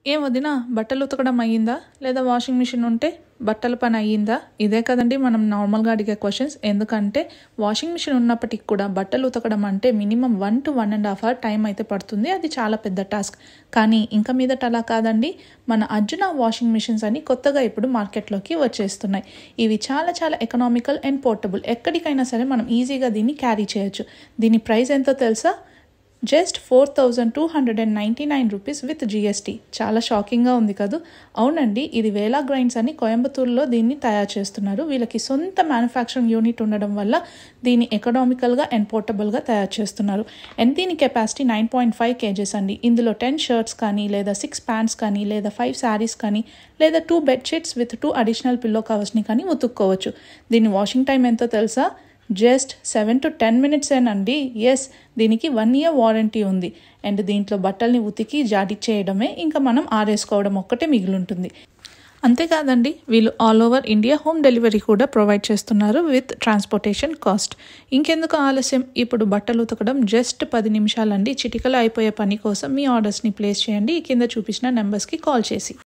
ఏం వదినా బట్టలు ఉతకడం అయ్యిందా లేదా వాషింగ్ మిషన్ ఉంటే బట్టల పని అయ్యిందా ఇదే కదండి మనం నార్మల్గా అడిగే క్వశ్చన్స్ ఎందుకంటే వాషింగ్ మిషన్ ఉన్నప్పటికి కూడా బట్టలు ఉతకడం అంటే minimum one to one and half hour time అయితే పడుతుంది అది చాలా పెద్ద టాస్క్ కానీ ఇంకా మీదట అలా కాదండి మన అర్జున వాషింగ్ మిషన్స్ అని కొత్తగా ఇప్పుడు మార్కెట్లోకి వచ్చేస్తున్నాయి ఇవి చాలా చాలా ఎకనామికల్ అండ్ పోర్టబుల్ ఎక్కడికైనా సరే మనం ఈజీగా దీన్ని క్యారీ చేయొచ్చు దీని ప్రైస్ ఎంతో తెలుసా just four thousand two hundred and ninety nine rupees with GST చాలా షాకింగ్గా ఉంది కదూ అవునండి ఇది వేలా గ్రైండ్స్ అని కోయంబత్తూరులో దీన్ని తయారు చేస్తున్నారు వీళ్ళకి సొంత మ్యానుఫ్యాక్చరింగ్ యూనిట్ ఉండడం వల్ల దీన్ని ఎకనామికల్గా అండ్ పోర్టబుల్గా తయారు చేస్తున్నారు అండ్ దీని capacity nine point five kgs అండి ఇందులో టెన్ షర్ట్స్ కానీ లేదా సిక్స్ ప్యాంట్స్ కానీ లేదా ఫైవ్ శారీస్ కానీ లేదా two bedsheets with two additional pillow కవర్స్ని కానీ ఉతుక్కోవచ్చు దీని వాషింగ్ టైం ఎంతో తెలుసా జస్ట్ సెవెన్ టు టెన్ మినిట్సేనండి ఎస్ దీనికి వన్ ఇయర్ వారంటీ ఉంది అండ్ దీంట్లో బట్టల్ని ఉతికి జాడి చేయడమే ఇంకా మనం ఆరేసుకోవడం ఒక్కటే మిగిలింటుంది అంతేకాదండి వీళ్ళు all over India home delivery కూడా ప్రొవైడ్ చేస్తున్నారు విత్ ట్రాన్స్పోర్టేషన్ కాస్ట్ ఇంకెందుకు ఆలస్యం ఇప్పుడు బట్టలు ఉతకడం జస్ట్ పది నిమిషాలండి చిటికలో అయిపోయే పని కోసం మీ ఆర్డర్స్ని ప్లేస్ చేయండి ఈ కింద చూపించిన నెంబర్స్కి కాల్ చేసి